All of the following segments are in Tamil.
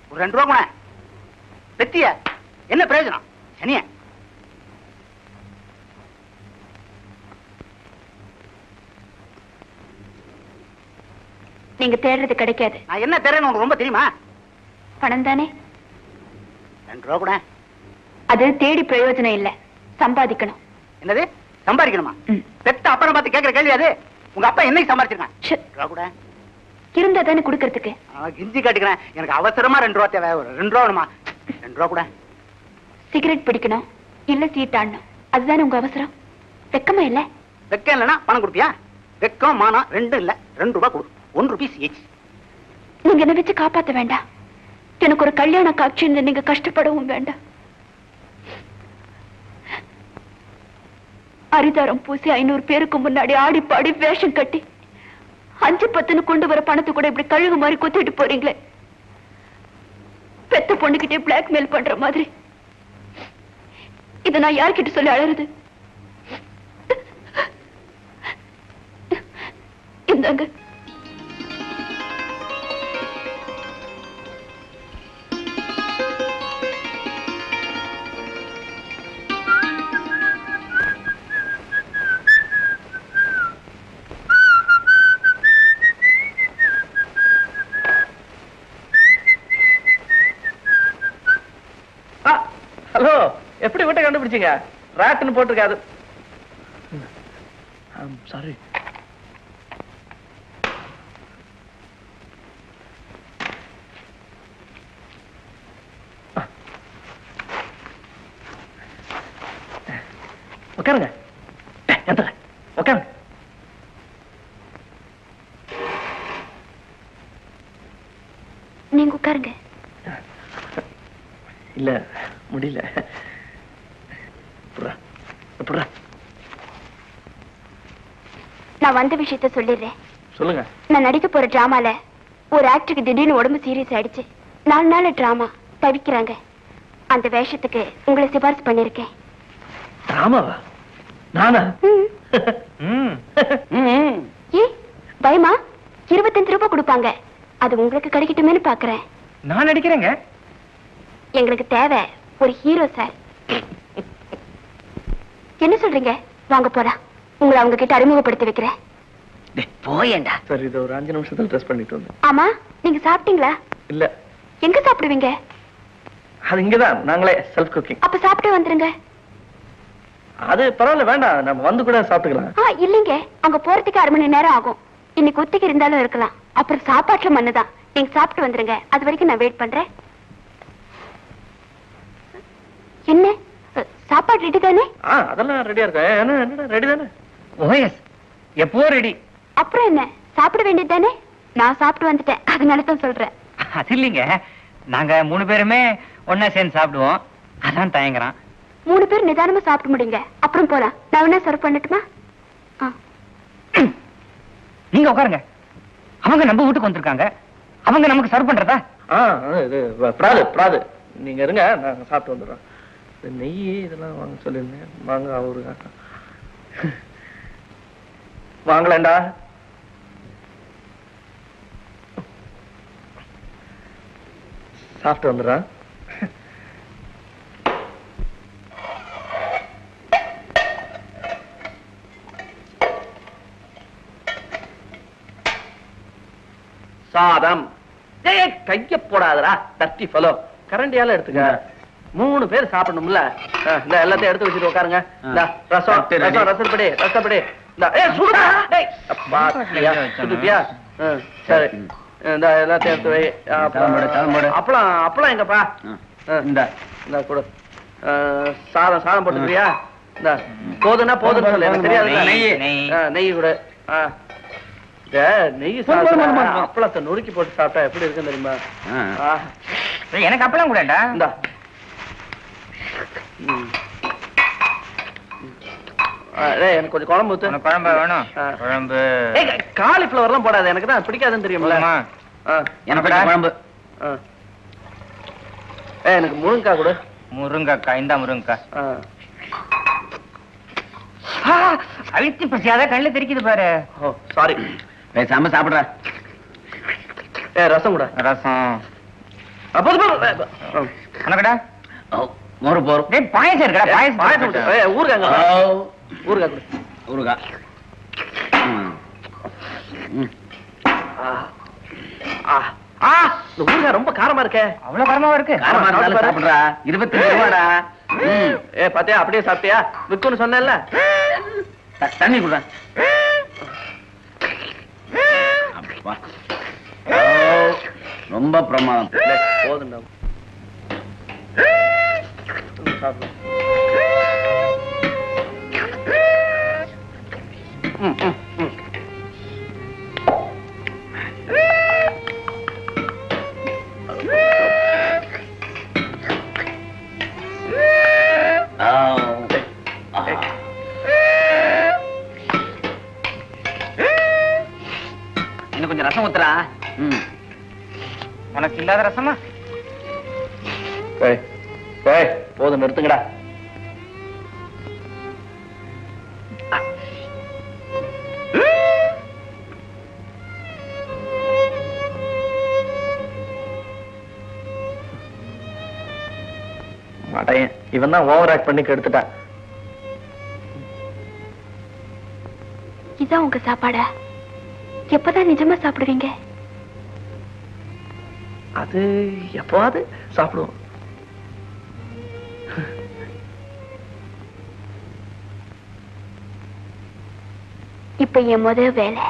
ஒரு ரெண்டு ரூபா கூட பெத்திய என்ன பிரயோஜனம் சனிய நீங்க தேடுறது கிடைக்காது நான் என்ன தரேன்னு உனக்கு ரொம்ப தெரியுமா பணம் தானே ரெண்டு ரூபா கூட அது தேடி பிரயோஜனம் இல்ல சம்பாதிக்கணும் என்னது சம்பாதிக்கணுமா ம். பெத்த அப்பனை பார்த்து கேட்கிற கேள்வி அது உங்க அப்பா என்னைக்கு சம்பாதிச்சிருக்கான் ச்சே, ரெண்டு ரூபா கூட இருந்தா தானே கொடுக்கறதுக்கு நான் கிஞ்சி காட்டுக்கிறேன் எனக்கு அவசரமா ரெண்டு ரூபா தேவை ஒரு ரெண்டு ரூபா வேணுமா ரெண்டு ரூபா கூட சிகரெட் பிடிக்கணும் இல்ல சீட்டாடணும் அதுதானே உங்க அவசரம் வெக்கமா இல்ல வெக்கம் இல்லைன்னா பணம் கொடுப்பியா வெக்கம் மானம் ரெண்டும் இல்ல ரெண்டு ரூபா கொடு ஒன் ருபீஸ் ஈச் நீங்க என்ன வச்சு காப்பாத்த வேண்டாம் எனக்கு ஒரு கல்யாண காட்சின்னு நீங்க கஷ்டப்படவும் வேண்டாம் அரிதாரம் பூசி ஐநூறு பேருக்கு முன்னாடி ஆடி பாடி வேஷம் கட்டி அஞ்சு பத்துன்னு கொண்டு வர பணத்தை கூட இப்படி கழுகு மாதிரி குத்திட்டு போறீங்களே பெத்த பொண்ணுகிட்டே பிளாக்மெயில் பண்ற மாதிரி இத நான் யார்கிட்ட சொல்லி அழறது இந்தாங்க ஹலோ எப்படி வீட்டை கண்டுபிடிச்சீங்க ராட்டுன்னு போட்டிருக்காது சாரி உட்காருங்க எந்த உட்காருங்க நீங்க உட்காருங்க இல்ல முடியல புறா புறா நான் வந்த விஷயத்த சொல்லிடுறேன் சொல்லுங்க நான் நடிக்க போற டிராமால ஒரு ஆக்டருக்கு திடீர்னு உடம்பு சீரியஸ் ஆயிடுச்சு நாலு நாள் டிராமா தவிக்கிறாங்க அந்த வேஷத்துக்கு உங்களை சிபாரிசு பண்ணிருக்கேன் ராமாவா நானா ம் ஏ பயமா இருபத்தஞ்சு ரூபாய் கொடுப்பாங்க அது உங்களுக்கு கிடைக்கட்டுமேனு பாக்குறேன் நான் நடிக்கிறேங்க எங்களுக்கு தேவை ஒரு ஹீரோ சார் என்ன சொல்றீங்க வாங்க போலாம் உங்களை அவங்க கிட்ட அறிமுகப்படுத்தி வைக்கிறேன் போயேண்டா சரி இது ஒரு அஞ்சு நிமிஷத்துல ட்ரெஸ் பண்ணிட்டு வந்தேன் ஆமா நீங்க சாப்பிட்டீங்களா இல்ல எங்க சாப்பிடுவீங்க அது இங்கதான் நாங்களே செல்ஃப் குக்கிங் அப்ப சாப்பிட்டு வந்துருங்க அது பரவாயில்ல வேண்டாம் நம்ம வந்து கூட சாப்பிட்டுக்கலாம் ஆ இல்லைங்க அங்க போறதுக்கு அரை மணி நேரம் ஆகும் இன்னைக்கு ஒத்திக்கு இருந்தாலும் இருக்கலாம் அப்புறம் சாப்பாட்டுல மண்ணுதான் நீங்க சாப்பிட்டு வந்துருங்க அது வரைக்கும் நான் வெயிட் பண்றேன் என்ன அ, சாப்பாடு ரெடி தானே ஆ அதெல்லாம் ரெடியா இருக்கேன் என்ன என்னடா ரெடி தானே ஓஎஸ் எப்போ ரெடி அப்புறம் என்ன சாப்பிட வேண்டியது தானே நான் சாப்பிட்டு வந்துட்டேன் அதனால தான் சொல்றேன் அது இல்லைங்க நாங்க மூணு பேருமே ஒன்னா சேர்ந்து சாப்பிடுவோம் அதான் தயங்குறான் மூணு பேர் நிதானமா சாப்பிட்டு முடிங்க அப்புறம் போலாம் நான் வேணா சர்வ் பண்ணட்டுமா ஆ நீங்க உட்காருங்க அவங்க நம்ம வீட்டுக்கு வந்திருக்காங்க அவங்க நமக்கு சர்வ் பண்றதா ஆ அது இது வ- பிராது பிராது நீங்க இருங்க நான் சாப்பிட்டு வந்துடுறோம் இந்த நெய் இதெல்லாம் வாங்க சொல்லியிருந்தேன் வாங்க அவரு வாங்கலேண்டா சாப்பிட்டு வந்துடுறேன் சாதம் ஏய் கைய போடாதடா தட்டி ஃபலோ கரண்டியால எடுத்துக்க மூணு பேர் சாப்பிடணும்ல ஆ, இந்த எல்லாத்தையும் எடுத்து வச்சுட்டு உட்காருங்க இந்த ரசம் சரி, ரசம் ready. ரசப்படி ரசப்படி இந்த ஏய் சுடுடா டேய் அப்பா ஐயா, சுடுப்பியா ஆ, சரி இந்த எல்லாத்தையும் எடுத்து வை அப்புறம் கிளம்புடு, கிளம்புடு. அப்பளம் அப்பளம் எங்கப்பா ஆ. ஆ, இந்த இந்த கொடு ஆ, சாதம் சாதம் போட்டுக்கிறியா இந்த போதுன்னா போதுன்னு சொல்லு எனக்கு தெரியாது நெய், நெய். நெய் கொடு ஆ இந்த நெய் போதும், போதும், போதும், சாப்பிட்டா போதும். அப்பளத்தை நொறுக்கி போட்டு சாப்பிட்டா எப்படி இருக்குன்னு தெரியுமா ஆ, எனக்கு அப்பெல்லாம் கூடண்டா இந்தா ம். ஆ, டேய், எனக்கு கொஞ்சம் குழம்பு ஊத்து உனக்கு குழம்பு வேணும் ஆ. குழம்பு ஏய் காலிஃப்ளவர்லாம் போடாத எனக்கு தான் பிடிக்காதுன்னு தெரியும்ல போதுமா? ஆ, எனக்கு கொஞ்சம் குழம்பு ஆ. ஏய் எனக்கு முருங்கக்காய் கொடு முருங்கக்காய் இந்த முருங்கக்காய் ஆ. அழுத்தி பசியாத கண்ணில் தெரிக்குது பாரு ஓ சாரி பேசாம சாப்பிடுற ஏ ரசம் கூட ரசம் அப்போ அப்போ, அப்போ. உனக்கடா மோர் போர் டேய் பாயசம் இருக்குடா பாயசம் பாயசம் கொடு. ஏய், ஊறுகாங்க ஊறுகாய் கொடு. ஊருகா ம். ம். ஆ. ஆ. ஆ, இந்த ஊறுகாய் ரொம்ப காரமா இருக்கே அவ்வளவு காரமாவா இருக்கு காரமா இருந்தாலும் சாப்பிடுறா இருபத்தஞ்சு ரூபாடா ம். ஏ பாத்தியா அப்படியே சாப்பிட்டியா விக்குன்னு சொன்னேன்ல த- தண்ணி குடுறா அப்பா. ஓ, ரொம்ப பிரமாதம் டேய், போதும்டா சாப்பிடு. ம், ம், ம். ஓ. ஆ. இன்னும் கொஞ்சம் ரசம் ஊத்துறா ம். உனக்கு இல்லாத ரசமா ஏய், ஏய், போதும் நிறுத்துங்கடா மாட்டேன் இவன் தான் ஓவர் ஆக்ட் பண்ணி கெடுத்துட்டான் இதான் உங்க சாப்பாடா எப்பதான் நிஜமா சாப்பிடுவீங்க அது எப்பவாது சாப்பிடுவோம் இப்ப என் முதல் வேலை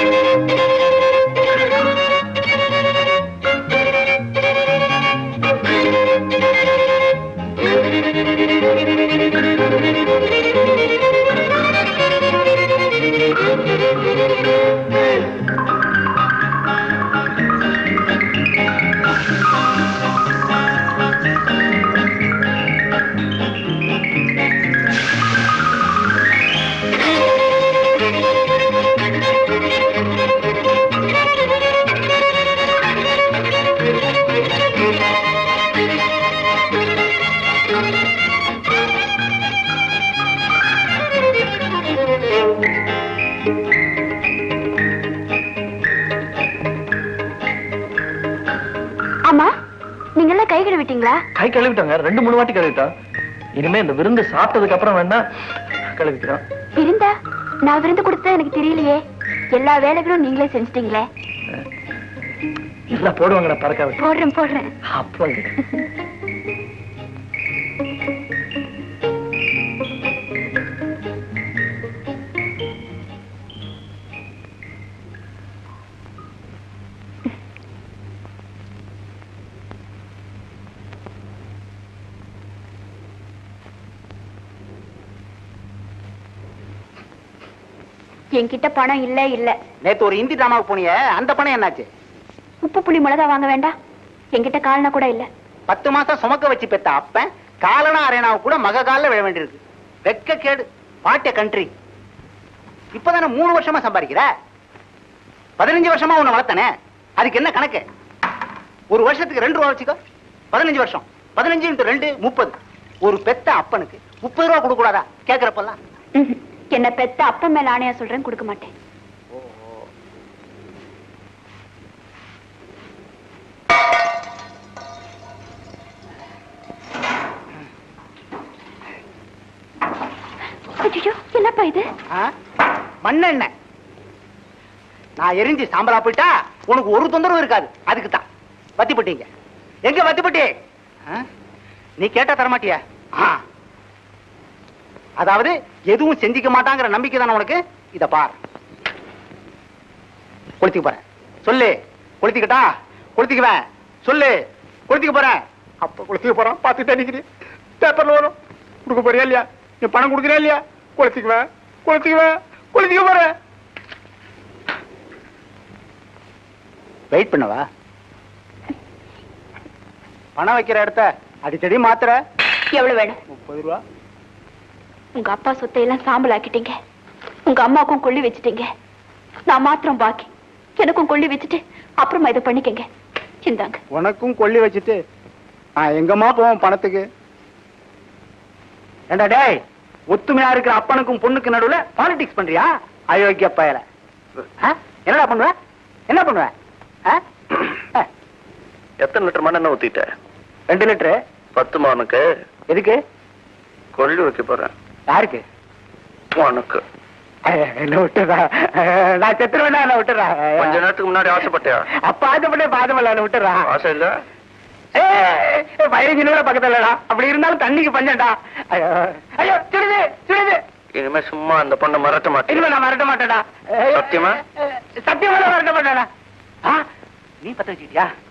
ஆமா நீங்க எல்லாம் கை கழுவிட்டீங்களா கை கழுவிட்டாங்க ரெண்டு மூணு வாட்டி கழுவிட்டோம் இனிமே இந்த விருந்து சாப்பிட்டதுக்கு அப்புறம் வேணா கழுவிக்கிறோம் விருந்தா நான் விருந்து கொடுத்தா எனக்கு தெரியலையே எல்லா வேலைகளும் நீங்களே செஞ்சிட்டீங்களே எல்லாம் போடுவாங்கடா பறக்க விட்டு போடுறேன் போடுறேன் அப்போ என்கிட்ட பணம் இல்ல இல்ல நேத்து ஒரு ஹிந்தி டிராமாவுக்கு போனியே அந்த பணம் என்னாச்சு உப்பு புளி மிளகா வாங்க வேண்டாம் என்கிட்ட கால்னா கூட இல்ல பத்து மாசம் சுமக்க வச்சு பெத்த அப்பன் காலனா அரேனாவை கூட மக காலில் விழ வேண்டியிருக்கு வெக்க கேடு பாட்டிய கண்ட்ரி இப்பதானே மூணு வருஷமா சம்பாதிக்கிற பதினஞ்சு வருஷமா உன்னை வளர்த்தனே அதுக்கு என்ன கணக்கு ஒரு வருஷத்துக்கு ரெண்டு ரூபா வச்சுக்கோ பதினஞ்சு வருஷம் பதினஞ்சு இன்ட்டு ரெண்டு முப்பது ஒரு பெத்த அப்பனுக்கு முப்பது ரூபா கொடுக்க கூடாதா கேக்குறப்பெல்லாம் ம்ஹும். என்ன பெத்த அப்ப மேல ஆணையா சொல்றேன் கொடுக்க மாட்டேன் ஐயோ என்னப்பா இது ஆ? மண்ணெண்ணெய் நான் எரிஞ்சு சாம்பலா போயிட்டா உனக்கு ஒரு தொந்தரவும் இருக்காது அதுக்கு தான் வத்திப்பட்டீங்க எங்க வத்திப்பட்டி ஆ? நீ கேட்டா தரமாட்டியா ஆ. அதாவது எதுவும் செஞ்சுக்க மாட்டாங்கிற நம்பிக்கை தானே உனக்கு இத பார் கொளுத்திக்க போறேன் சொல்லு கொளுத்திக்கிட்டா கொளுத்திக்குவேன் சொல்லு கொளுத்திக்க போறேன் அப்ப கொளுத்திக்க போறான் பார்த்து தண்ணிக்கிறேன் பேப்பர்ல வரும் கொடுக்க போறியா இல்லையா நீ பணம் கொடுக்குறியா இல்லையா கொளுத்திக்குவேன் கொளுத்திக்குவேன் கொளுத்திக்க போறேன் வெயிட் பண்ணவா பணம் வைக்கிற இடத்த அடிக்கடி மாத்துற எவ்வளவு வேணும் முப்பது ரூபா உங்க அப்பா சொத்தை எல்லாம் சாம்பல் ஆக்கிட்டீங்க உங்க அம்மாவுக்கும் கொள்ளி வச்சுட்டீங்க நான் மாத்திரம் பாக்கி எனக்கும் கொள்ளி வச்சுட்டு அப்புறமா இதை பண்ணிக்கங்க இந்தாங்க உனக்கும் கொள்ளி வச்சுட்டு நான் எங்கம்மா போவேன் பணத்துக்கு ஏண்டா டேய் ஒத்துமையா இருக்கிற அப்பனுக்கும் பொண்ணுக்கு நடுவுல பாலிடிக்ஸ் பண்றியா அயோக்கிய பயல ஆ? என்னடா பண்ணுவ என்ன பண்ணுவ ஆ? ஆ. எத்தனை லிட்டர் மண்ணெண்ணெய் ஊத்திட்ட ரெண்டு லிட்டரு பத்து மவனுக்கு எதுக்கு கொள்ளி வைக்க போறேன் யாருக்கு உனக்கு என்ன விட்டுறா நான் செத்துருவேனா என்ன விட்டுறா கொஞ்ச நேரத்துக்கு முன்னாடி ஆசைப்பட்டியா அப்ப ஆசைப்பட்டே பாதமல்ல என்ன விட்டுறா ஆசை இல்ல பதினஞ்சு நிமிடம் பக்கத்துல இல்லடா அப்படி இருந்தாலும் தண்ணிக்கு பஞ்சம்டா ஐயோ ஐயோ சுடுது சுடுது இனிமே சும்மா அந்த பொண்ணை மறக்க மாட்டேன் இனிமே நான் மறக்க மாட்டேடா ஐயோ. சத்தியமா? சத்தியமா நான் மறக்க மாட்டேடா ஆ, நீ பத்த வச்சுக்கிட்டியா